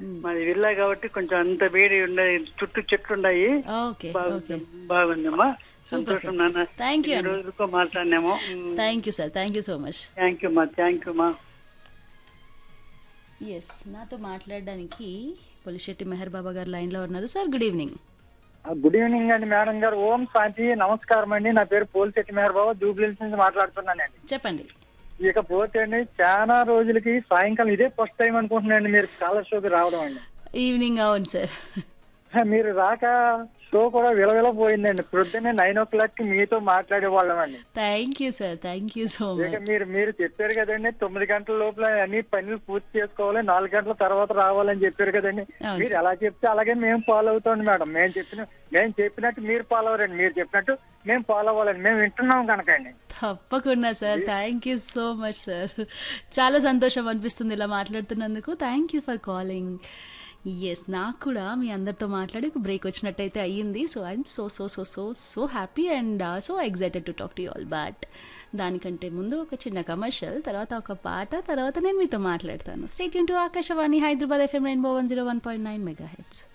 మాది విల్లా కాబట్టి కొంచెం అంత వేడి ఉండదు చుట్టూ చెట్లు ఉన్నాయి ఓకే ఓకే బాగుంది బాగుందమ్మా సంతోషం నాన్న థ్యాంక్ యూ ఈ అండి రోజుకో మాట్లాడినాము thank you sir thank you so much thank you మా థ్యాంక్ యూ మా ఎస్ నాతో మాట్లాడడానికి పొలిశెట్టి మెహర్ బాబా గారు లైన్లో ఉన్నారు sir good evening good evening అండి మేడం గారు ఓం శాంతి నమస్కారం అండి నా పేరు పోలిశెట్టి మెహర్ బాబు జూబ్లీస్ నుంచి మాట్లాడుతున్నానండి చెప్పండి ఇకపోతే అండి చాలా రోజులకి సాయంకాలం ఇదే ఫస్ట్ టైం అనుకుంటున్నానండి మీరు కాలర్ షోకి రావడం అండి ఈవినింగ్ అవును సార్ మీరు రాక షో కూడా విలవిల పోయిందండి ప్రొద్దున్నే నైన్ ఓ క్లాక్ కి మీతో మాట్లాడే వాళ్ళం అండి thank you sir thank you so ఇక మచ్ మీరు మీరు చెప్పారు కదండి తొమ్మిది గంటల లోపల అన్ని పనులు పూర్తి చేసుకోవాలి నాలుగు గంటల తర్వాత రావాలని చెప్పారు కదండి అవును మీరు ఎలా చెప్తే అలాగే మేము ఫాలో అవుతాం మేడం మేము చెప్పిన మేము చెప్పినట్టు మీరు ఫాలో అవ్వరండి మీరు చెప్పినట్టు మేము ఫాలో అవ్వాలండి మేము వింటున్నాం కనుకండి తప్పకుండా sir thank you so much sir చాలా సంతోషం అనిపిస్తుంది ఇలా మాట్లాడుతున్నందుకు thank you for calling yes నాకు కూడా మీ అందరితో మాట్లాడి ఒక బ్రేక్ వచ్చినట్టయితే అయ్యింది so I'm so so so so so happy and so excited to talk to all but దానికంటే ముందు ఒక చిన్న కమర్షియల్ తర్వాత ఒక పాట తర్వాత నేను మీతో మాట్లాడతాను state to Akashvani Hyderabad FM rainbow one zero one point nine mega heads